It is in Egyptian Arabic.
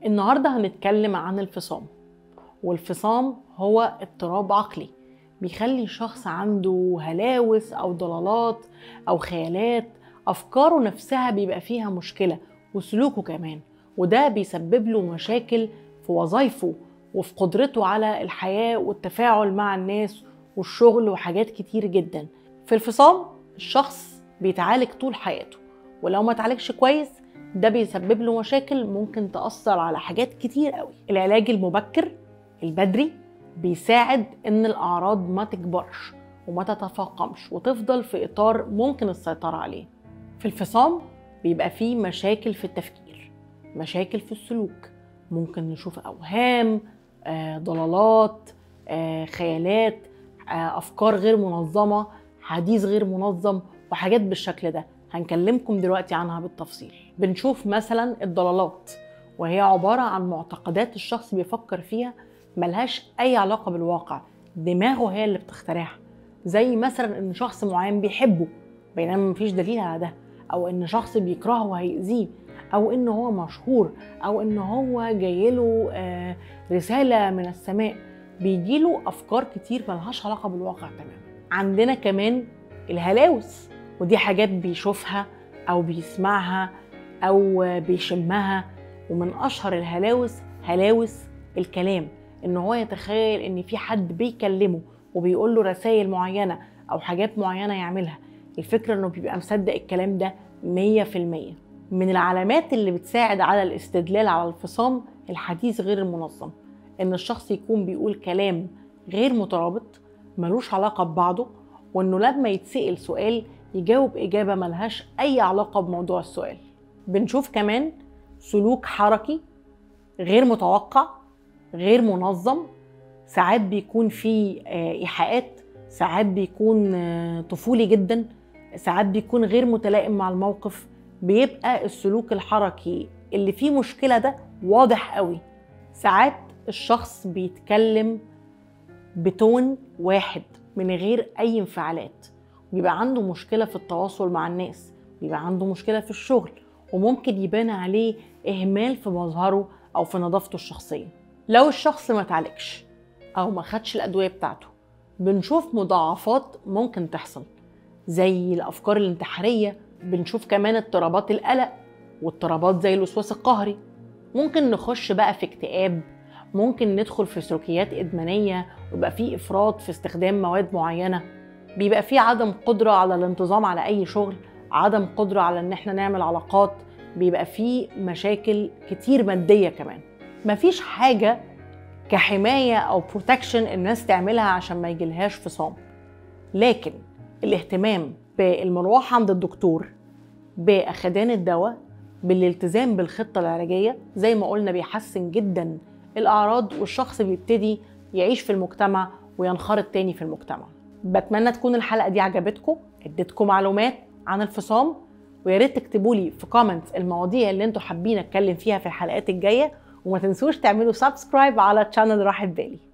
النهارده هنتكلم عن الفصام والفصام هو اضطراب عقلي بيخلي الشخص عنده هلاوس او ضلالات او خيالات افكاره نفسها بيبقى فيها مشكله وسلوكه كمان وده بيسبب له مشاكل في وظائفه وفي قدرته على الحياه والتفاعل مع الناس والشغل وحاجات كتير جدا في الفصام الشخص بيتعالج طول حياته ولو ما تعالجش كويس ده بيسبب له مشاكل ممكن تأثر على حاجات كتير قوي العلاج المبكر البدري بيساعد ان الاعراض ما تكبرش وما تتفاقمش وتفضل في اطار ممكن السيطرة عليه في الفصام بيبقى فيه مشاكل في التفكير مشاكل في السلوك ممكن نشوف اوهام آه، ضلالات آه، خيالات آه، افكار غير منظمه حديث غير منظم وحاجات بالشكل ده هنكلمكم دلوقتي عنها بالتفصيل بنشوف مثلا الضلالات وهي عبارة عن معتقدات الشخص بيفكر فيها ملهاش أي علاقة بالواقع دماغه هي اللي بتخترعها زي مثلا إن شخص معين بيحبه بينما مفيش دليل على ده أو إن شخص بيكرهه وهيأذيه أو إن هو مشهور أو إن هو جايله آه، رسالة من السماء بيجيله أفكار كتير ملهاش علاقة بالواقع تماما عندنا كمان الهلاوس ودي حاجات بيشوفها او بيسمعها او بيشمها ومن اشهر الهلاوس هلاوس الكلام ان هو يتخيل ان في حد بيكلمه وبيقول له رسائل معينه او حاجات معينه يعملها الفكره انه بيبقى مصدق الكلام ده 100% من العلامات اللي بتساعد على الاستدلال على الفصام الحديث غير المنظم ان الشخص يكون بيقول كلام غير مترابط ملوش علاقه ببعضه وانه لما يتسال سؤال يجاوب إجابة ملهاش أي علاقة بموضوع السؤال بنشوف كمان سلوك حركي غير متوقع غير منظم ساعات بيكون فيه آه، إيحاءات ساعات بيكون آه، طفولي جدا ساعات بيكون غير متلائم مع الموقف بيبقى السلوك الحركي اللي فيه مشكلة ده واضح قوي ساعات الشخص بيتكلم بتون واحد من غير أي انفعالات بيبقى عنده مشكلة في التواصل مع الناس بيبقى عنده مشكلة في الشغل وممكن يبان عليه إهمال في مظهره أو في نظافته الشخصية لو الشخص ما تعالجش أو ما خدش الأدوية بتاعته بنشوف مضاعفات ممكن تحصل زي الأفكار الانتحارية بنشوف كمان اضطرابات القلق واضطرابات زي الوسواس القهري ممكن نخش بقى في اكتئاب ممكن ندخل في سلوكيات إدمانية ويبقى في إفراط في استخدام مواد معينة بيبقى في عدم قدرة على الانتظام على أي شغل عدم قدرة على إن احنا نعمل علاقات بيبقى في مشاكل كتير مادية كمان مفيش حاجة كحماية أو بروتكشن الناس تعملها عشان ما يجيلهاش فصام لكن الاهتمام بالمروح عند الدكتور بأخدان الدواء بالالتزام بالخطة العلاجية زي ما قلنا بيحسن جدا الأعراض والشخص بيبتدي يعيش في المجتمع وينخرط تاني في المجتمع بتمنى تكون الحلقه دي عجبتكم اديتكم معلومات عن الفصام ويا ريت تكتبوا لي في كومنتس المواضيع اللي انتوا حابين اتكلم فيها في الحلقات الجايه وما تنسوش تعملوا سبسكرايب على تشانل راحه بالي